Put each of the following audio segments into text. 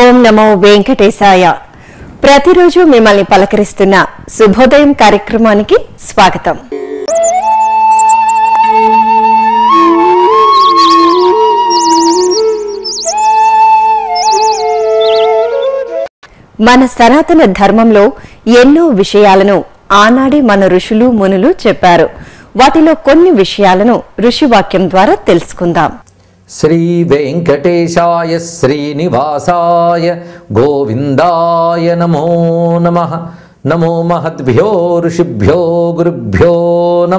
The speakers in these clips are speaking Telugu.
ఓం నమో వెంకటేశాయ ప్రతిరోజు మిమ్మల్ని పలకరిస్తున్న శుభోదయం కార్యక్రమానికి స్వాగతం మన సనాతన ధర్మంలో ఎన్నో విషయాలను ఆనాడే మన ఋషులు మునులు చెప్పారు వాటిలో కొన్ని విషయాలను ఋషివాక్యం ద్వారా తెలుసుకుందాం శ్రీ వెంకటేశాయ శ్రీనివాసాయ గోవిందాయ నమో నమ నమో మహద్భ్యో ఋషిభ్యో గురుభ్యో నమ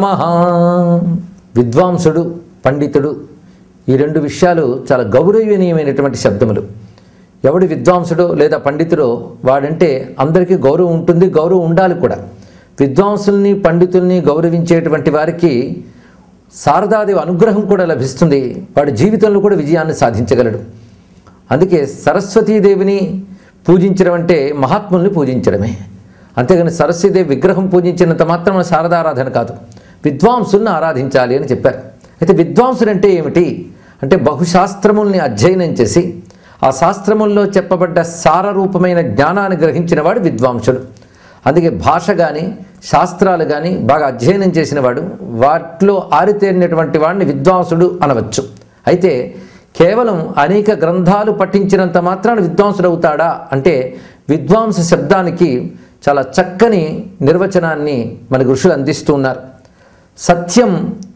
విద్వాంసుడు పండితుడు ఈ రెండు విషయాలు చాలా గౌరవనీయమైనటువంటి శబ్దములు ఎవడు విద్వాంసుడో లేదా పండితుడో వాడంటే అందరికీ గౌరవం ఉంటుంది గౌరవం ఉండాలి కూడా విద్వాంసుల్ని పండితుల్ని గౌరవించేటువంటి వారికి శారదాదేవి అనుగ్రహం కూడా లభిస్తుంది వాడి జీవితంలో కూడా విజయాన్ని సాధించగలడు అందుకే సరస్వతీదేవిని పూజించడం అంటే మహాత్ముల్ని పూజించడమే అంతేగాని సరస్వతీదేవి విగ్రహం పూజించినంత మాత్రం శారదారాధన కాదు విద్వాంసుల్ని ఆరాధించాలి అని చెప్పారు అయితే విద్వాంసుడు అంటే ఏమిటి అంటే బహుశాస్త్రముల్ని అధ్యయనం చేసి ఆ శాస్త్రముల్లో చెప్పబడ్డ సారరూపమైన జ్ఞానాన్ని గ్రహించిన వాడు విద్వాంసుడు అందుకే భాష కానీ శాస్త్రాలు కానీ బాగా అధ్యయనం చేసిన వాడు వాటిలో ఆరితేరినటువంటి వాడిని విద్వాంసుడు అనవచ్చు అయితే కేవలం అనేక గ్రంథాలు పఠించినంత మాత్రాన విద్వాంసుడు అవుతాడా అంటే విద్వాంస శబ్దానికి చాలా చక్కని నిర్వచనాన్ని మనకు ఋషులు అందిస్తూ ఉన్నారు సత్యం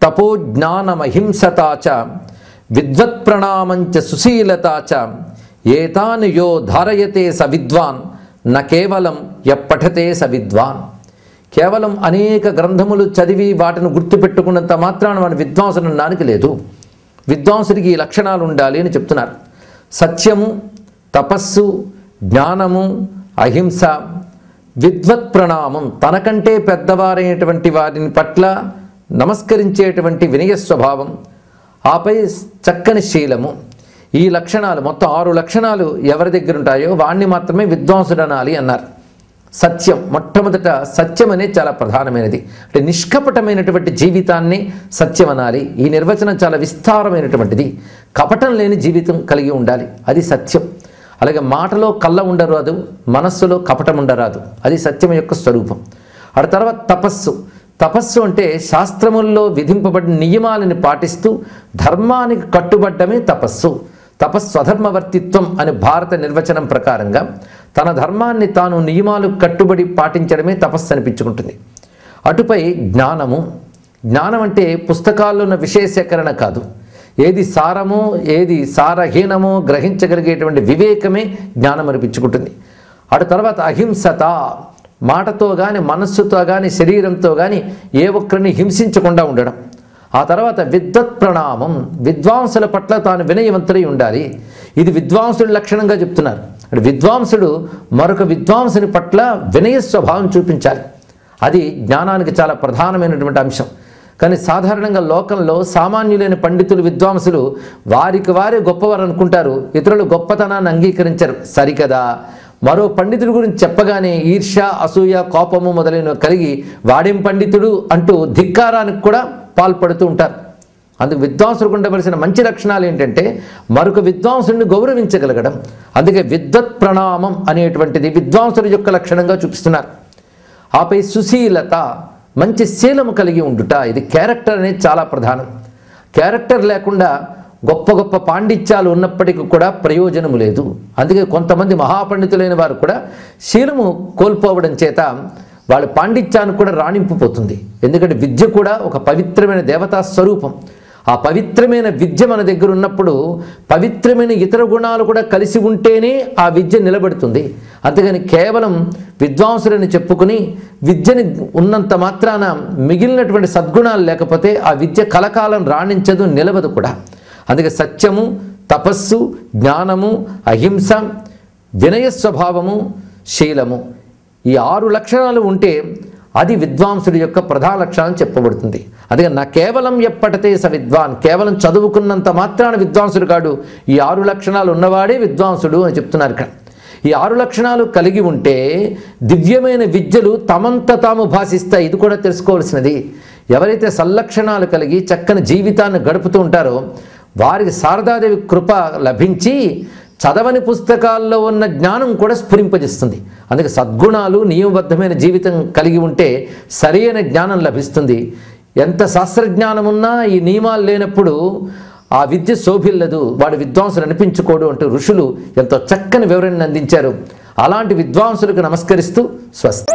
తపోజ్ఞానమహింసతాచ విద్వత్ప్రణామంచ సుశీలతాచ ఏతాను యో ధారయతే స విద్వాన్ న కేవలం ఎప్పఠతే స విద్వాన్ కేవలం అనేక గ్రంథములు చదివి వాటిని గుర్తుపెట్టుకున్నంత మాత్రాన మన విద్వాంసుడు అనడానికి లేదు విద్వాంసుడికి ఈ లక్షణాలు ఉండాలి అని చెప్తున్నారు సత్యము తపస్సు జ్ఞానము అహింస విద్వత్ ప్రణామం తనకంటే పెద్దవారైనటువంటి వారిని పట్ల నమస్కరించేటువంటి వినయ స్వభావం ఆపై చక్కని శీలము ఈ లక్షణాలు మొత్తం ఆరు లక్షణాలు ఎవరి దగ్గర ఉంటాయో వాణ్ణి మాత్రమే విద్వాంసుడు అనాలి అన్నారు సత్యం మొట్టమొదట సత్యం అనేది చాలా ప్రధానమైనది అంటే నిష్కపటమైనటువంటి జీవితాన్ని సత్యం అనాలి ఈ నిర్వచనం చాలా విస్తారమైనటువంటిది కపటం లేని జీవితం కలిగి ఉండాలి అది సత్యం అలాగే మాటలో కళ్ళ ఉండరాదు మనస్సులో కపటం ఉండరాదు అది సత్యం యొక్క స్వరూపం ఆ తర్వాత తపస్సు తపస్సు అంటే శాస్త్రముల్లో విధింపబడిన నియమాలను పాటిస్తూ ధర్మానికి కట్టుబడ్డమే తపస్సు తపస్వధర్మవర్తిత్వం అనే భారత నిర్వచనం ప్రకారంగా తన ధర్మాన్ని తాను నియమాలు కట్టుబడి పాటించడమే తపస్సు అనిపించుకుంటుంది అటుపై జ్ఞానము జ్ఞానం అంటే పుస్తకాల్లో ఉన్న విశేషీకరణ కాదు ఏది సారమో ఏది సారహీనమో గ్రహించగలిగేటువంటి వివేకమే జ్ఞానం అనిపించుకుంటుంది అటు తర్వాత అహింసత మాటతో కానీ మనస్సుతో కానీ శరీరంతో కానీ ఏ ఒక్కరిని హింసించకుండా ఉండడం ఆ తర్వాత విద్వత్ ప్రణామం విద్వాంసుల పట్ల తాను వినయవంతుడై ఉండాలి ఇది విద్వాంసుడి లక్షణంగా చెప్తున్నారు అంటే విద్వాంసుడు మరొక విద్వాంసుని పట్ల వినయ స్వభావం చూపించాలి అది జ్ఞానానికి చాలా ప్రధానమైనటువంటి అంశం కానీ సాధారణంగా లోకంలో సామాన్యులైన పండితులు విద్వాంసులు వారికి వారే గొప్పవారు అనుకుంటారు ఇతరులు గొప్పతనాన్ని అంగీకరించరు సరికదా మరో పండితుడి గురించి చెప్పగానే ఈర్ష్య అసూయ కోపము మొదలైనవి కలిగి వాడేం పండితుడు అంటూ ధిక్కారానికి కూడా పాల్పడుతూ ఉంటారు అందుకు విద్వాంసులకు ఉండవలసిన మంచి లక్షణాలు ఏంటంటే మరొక విద్వాంసుడిని గౌరవించగలగడం అందుకే విద్వత్ ప్రణామం అనేటువంటిది విద్వాంసుడి యొక్క లక్షణంగా చూపిస్తున్నారు ఆపై సుశీలత మంచి శీలము కలిగి ఉండుట ఇది క్యారెక్టర్ అనేది చాలా ప్రధానం క్యారెక్టర్ లేకుండా గొప్ప గొప్ప పాండిత్యాలు ఉన్నప్పటికీ కూడా ప్రయోజనము లేదు అందుకే కొంతమంది మహాపండితులైన వారు కూడా శీలము కోల్పోవడం చేత వాళ్ళ పాండిత్యానికి కూడా రాణింపు పోతుంది ఎందుకంటే విద్య కూడా ఒక పవిత్రమైన దేవతా స్వరూపం ఆ పవిత్రమైన విద్య మన దగ్గర ఉన్నప్పుడు పవిత్రమైన ఇతర గుణాలు కూడా కలిసి ఉంటేనే ఆ విద్య నిలబడుతుంది అంతేగాని కేవలం విద్వాంసులని చెప్పుకుని విద్యని ఉన్నంత మాత్రాన మిగిలినటువంటి సద్గుణాలు లేకపోతే ఆ విద్య కలకాలం రాణించదు నిలవదు కూడా అందుకే సత్యము తపస్సు జ్ఞానము అహింస వినయ స్వభావము శీలము ఈ ఆరు లక్షణాలు ఉంటే అది విద్వాంసుడి యొక్క ప్రధాన లక్షణం చెప్పబడుతుంది అందుకే నా కేవలం ఎప్పటితే స విద్వాన్ కేవలం చదువుకున్నంత మాత్రాన విద్వాంసుడు కాడు ఈ ఆరు లక్షణాలు ఉన్నవాడే విద్వాంసుడు అని చెప్తున్నారు ఇక్కడ ఈ ఆరు లక్షణాలు కలిగి ఉంటే దివ్యమైన విద్యలు తమంత తాము భాషిస్తాయి ఇది కూడా తెలుసుకోవాల్సినది ఎవరైతే సల్లక్షణాలు కలిగి చక్కని జీవితాన్ని గడుపుతూ ఉంటారో వారికి శారదాదేవి కృప లభించి చదవని పుస్తకాల్లో ఉన్న జ్ఞానం కూడా స్ఫురింపజేస్తుంది అందుకే సద్గుణాలు నియమబద్ధమైన జీవితం కలిగి ఉంటే సరైన జ్ఞానం లభిస్తుంది ఎంత శాస్త్రజ్ఞానం ఉన్నా ఈ నియమాలు లేనప్పుడు ఆ విద్య శోభిల్లదు వాడు విద్వాంసులు అనిపించుకోడు అంటూ ఋషులు ఎంతో చక్కని వివరణ అందించారు అలాంటి విద్వాంసులకు నమస్కరిస్తూ స్వస్తి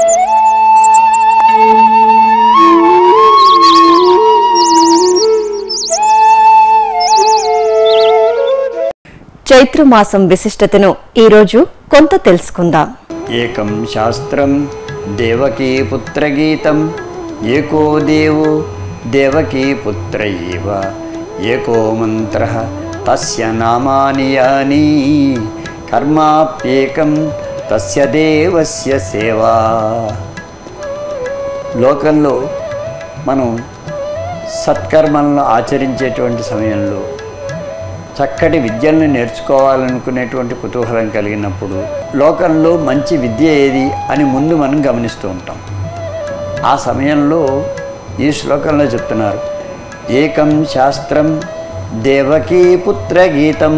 చైత్రమాసం విశిష్టతను ఈరోజు కొంత తెలుసుకుందాం ఏకం శాస్త్రం దేవకీపుత్రగీతం ఏకో దేవో దేవకీపుత్ర ఇవ ఏకో మంత్ర తస్య నామాని యాని కర్మాప్యేకం తస్య దేవస్య సేవా లోకంలో మనం సత్కర్మలను ఆచరించేటువంటి సమయంలో చక్కటి విద్యలను నేర్చుకోవాలనుకునేటువంటి కుతూహలం కలిగినప్పుడు లోకంలో మంచి విద్య ఏది అని ముందు మనం గమనిస్తూ ఉంటాం ఆ సమయంలో ఈ శ్లోకంలో చెప్తున్నారు ఏకం శాస్త్రం దేవకీ పుత్ర గీతం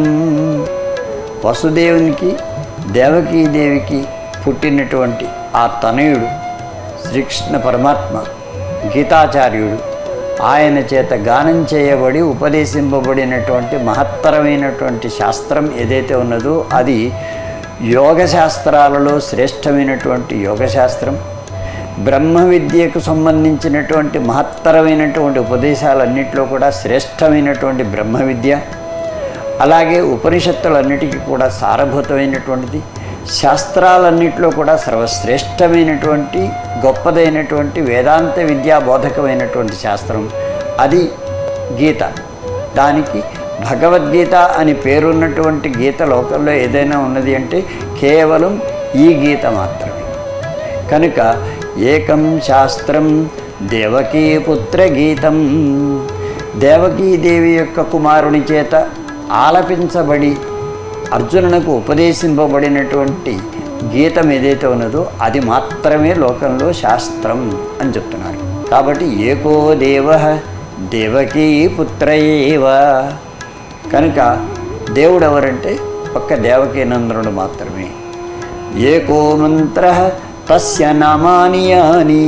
వసుదేవునికి దేవకీదేవికి పుట్టినటువంటి ఆ తనయుడు శ్రీకృష్ణ పరమాత్మ గీతాచార్యుడు ఆయన చేత గానం చేయబడి ఉపదేశింపబడినటువంటి మహత్తరమైనటువంటి శాస్త్రం ఏదైతే ఉన్నదో అది యోగ శాస్త్రాలలో శ్రేష్టమైనటువంటి యోగ శాస్త్రం బ్రహ్మ విద్యకు సంబంధించినటువంటి మహత్తరమైనటువంటి ఉపదేశాలన్నింటిలో కూడా శ్రేష్టమైనటువంటి బ్రహ్మ విద్య అలాగే ఉపనిషత్తులన్నిటికీ కూడా సారభూతమైనటువంటిది శాస్త్రాలన్నింటిలో కూడా సర్వశ్రేష్టమైనటువంటి గొప్పదైనటువంటి వేదాంత విద్యా బోధకమైనటువంటి శాస్త్రం అది గీత దానికి భగవద్గీత అని పేరున్నటువంటి గీత లోకంలో ఏదైనా ఉన్నది అంటే కేవలం ఈ గీత మాత్రమే కనుక ఏకం శాస్త్రం దేవకీపుత్ర గీతం దేవకీదేవి యొక్క కుమారుని చేత ఆలపించబడి అర్జునునకు ఉపదేశింపబడినటువంటి గీతం ఏదైతే ఉన్నదో అది మాత్రమే లోకంలో శాస్త్రం అని చెప్తున్నారు కాబట్టి ఏకో దేవ దేవకీ పుత్ర ఏవ కనుక దేవుడు ఎవరంటే ఒక్క దేవకీ నందనుడు మాత్రమే ఏకో మంత్ర తస్య నామాని యాని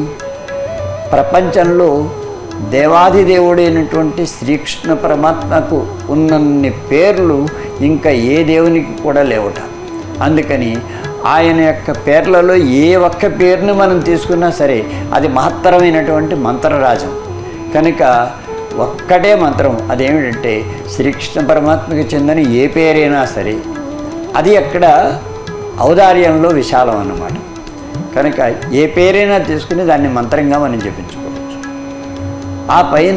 ప్రపంచంలో దేవాదిదేవుడైనటువంటి శ్రీకృష్ణ పరమాత్మకు ఉన్నన్ని పేర్లు ఇంకా ఏ దేవునికి కూడా లేవుట అందుకని ఆయన యొక్క పేర్లలో ఏ ఒక్క పేరుని మనం తీసుకున్నా సరే అది మహత్తరమైనటువంటి మంత్రరాజం కనుక ఒక్కటే మంత్రం అదేమిటంటే శ్రీకృష్ణ పరమాత్మకి చెందిన ఏ పేరైనా సరే అది అక్కడ ఔదార్యంలో విశాలం అన్నమాట కనుక ఏ పేరైనా తీసుకుని దాన్ని మంత్రంగా మనం జపించుకోవచ్చు ఆ పైన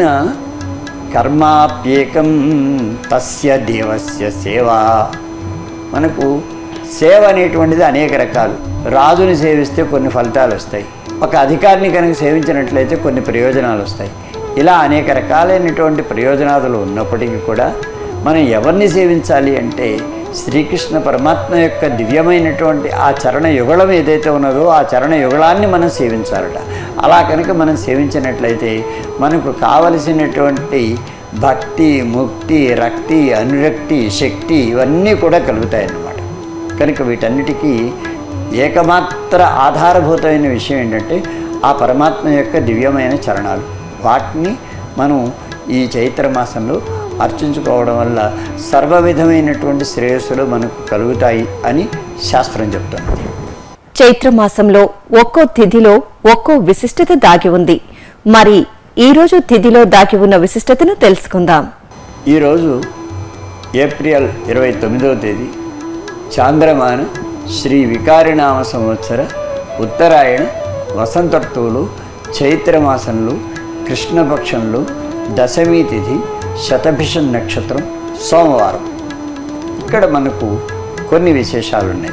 కర్మాప్యేకం తస్య దేవస్య సేవ మనకు సేవ అనేటువంటిది అనేక రకాలు రాజుని సేవిస్తే కొన్ని ఫలితాలు వస్తాయి ఒక అధికారిని కనుక సేవించినట్లయితే కొన్ని ప్రయోజనాలు వస్తాయి ఇలా అనేక రకాలైనటువంటి ప్రయోజనాలు ఉన్నప్పటికీ కూడా మనం ఎవరిని సేవించాలి అంటే శ్రీకృష్ణ పరమాత్మ యొక్క దివ్యమైనటువంటి ఆ చరణ యుగళం ఏదైతే ఉన్నదో ఆ చరణ యుగళాన్ని మనం సేవించాలట అలా కనుక మనం సేవించినట్లయితే మనకు కావలసినటువంటి భక్తి ముక్తి రక్తి అనురక్తి శక్తి ఇవన్నీ కూడా కలుగుతాయన్నమాట కనుక వీటన్నిటికీ ఏకమాత్ర ఆధారభూతమైన విషయం ఏంటంటే ఆ పరమాత్మ యొక్క దివ్యమైన చరణాలు వాటిని మనం ఈ చైత్ర మాసంలో అర్చించుకోవడం వల్ల సర్వ విధమైనటువంటి శ్రేయస్సులు మనకు కలుగుతాయి అని శాస్త్రం చెప్తున్నది చైత్రమాసంలో ఒక్కో తిథిలో ఒక్కో విశిష్టత దాగి ఉంది మరి ఈ రోజు తిథిలో దాగి ఉన్న విశిష్టతను తెలుసుకుందాం ఈరోజు ఏప్రిల్ ఇరవై తొమ్మిదవ తేదీ చాంద్రమాన శ్రీ వికారినామ సంవత్సర ఉత్తరాయణ వసంతర్తువులు చైత్రమాసంలో కృష్ణపక్షంలో దశమి తిథి శతభిష నక్షత్రం సోమవారం ఇక్కడ మనకు కొన్ని విశేషాలు ఉన్నాయి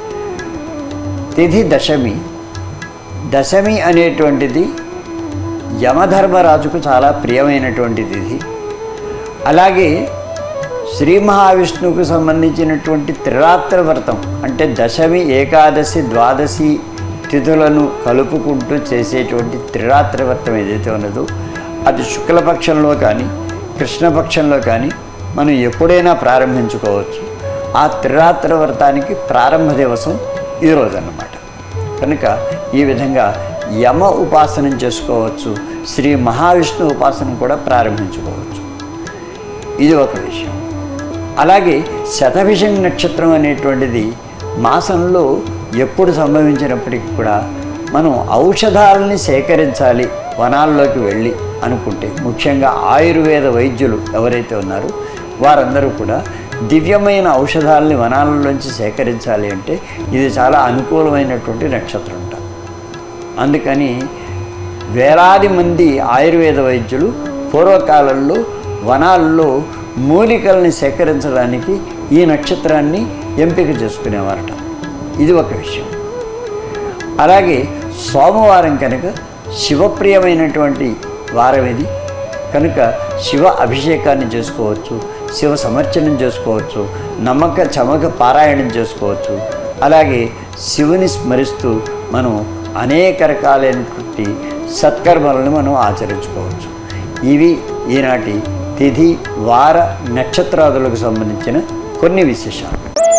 తిథి దశమి దశమి అనేటువంటిది యమధర్మరాజుకు చాలా ప్రియమైనటువంటి తిథి అలాగే శ్రీ మహావిష్ణువుకు సంబంధించినటువంటి త్రిరాత్ర వ్రతం అంటే దశమి ఏకాదశి ద్వాదశి తిథులను కలుపుకుంటూ చేసేటువంటి త్రిరాత్ర వ్రతం ఏదైతే ఉన్నదో అది శుక్లపక్షంలో కానీ కృష్ణపక్షంలో కానీ మనం ఎప్పుడైనా ప్రారంభించుకోవచ్చు ఆ త్రిరాత్ర వ్రతానికి ప్రారంభ దివసం ఈరోజు అన్నమాట కనుక ఈ విధంగా యమ ఉపాసన చేసుకోవచ్చు శ్రీ మహావిష్ణు ఉపాసన కూడా ప్రారంభించుకోవచ్చు ఇది ఒక విషయం అలాగే శతభిషం నక్షత్రం అనేటువంటిది మాసంలో ఎప్పుడు సంభవించినప్పటికీ కూడా మనం ఔషధాలని సేకరించాలి వనాల్లోకి వెళ్ళి అనుకుంటే ముఖ్యంగా ఆయుర్వేద వైద్యులు ఎవరైతే ఉన్నారో వారందరూ కూడా దివ్యమైన ఔషధాలని వనాలలోంచి సేకరించాలి అంటే ఇది చాలా అనుకూలమైనటువంటి నక్షత్రం అంట అందుకని వేలాది మంది ఆయుర్వేద వైద్యులు పూర్వకాలంలో వనాల్లో మూలికల్ని సేకరించడానికి ఈ నక్షత్రాన్ని ఎంపిక చేసుకునేవారట ఇది ఒక విషయం అలాగే సోమవారం కనుక శివప్రియమైనటువంటి వారం ఇది కనుక శివ అభిషేకాన్ని చేసుకోవచ్చు శివ సమర్చనం చేసుకోవచ్చు నమ్మక చమక పారాయణం చేసుకోవచ్చు అలాగే శివుని స్మరిస్తూ మనం అనేక రకాలైనటువంటి సత్కర్మలను మనం ఆచరించుకోవచ్చు ఇవి ఈనాటి తిథి వార నక్షత్రాదులకు సంబంధించిన కొన్ని విశేషాలు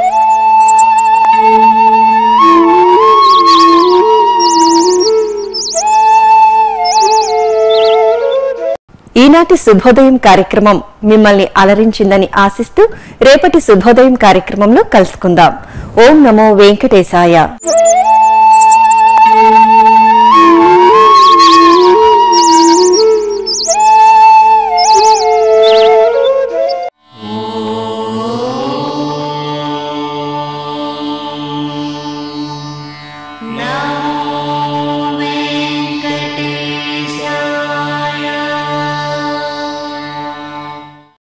ఈనాటి శుభోదయం కార్యక్రమం మిమ్మల్ని అలరించిందని ఆశిస్తూ రేపటి శుభోదయం కార్యక్రమంలో కలుసుకుందాం ఓం నమో వెంకటేశాయ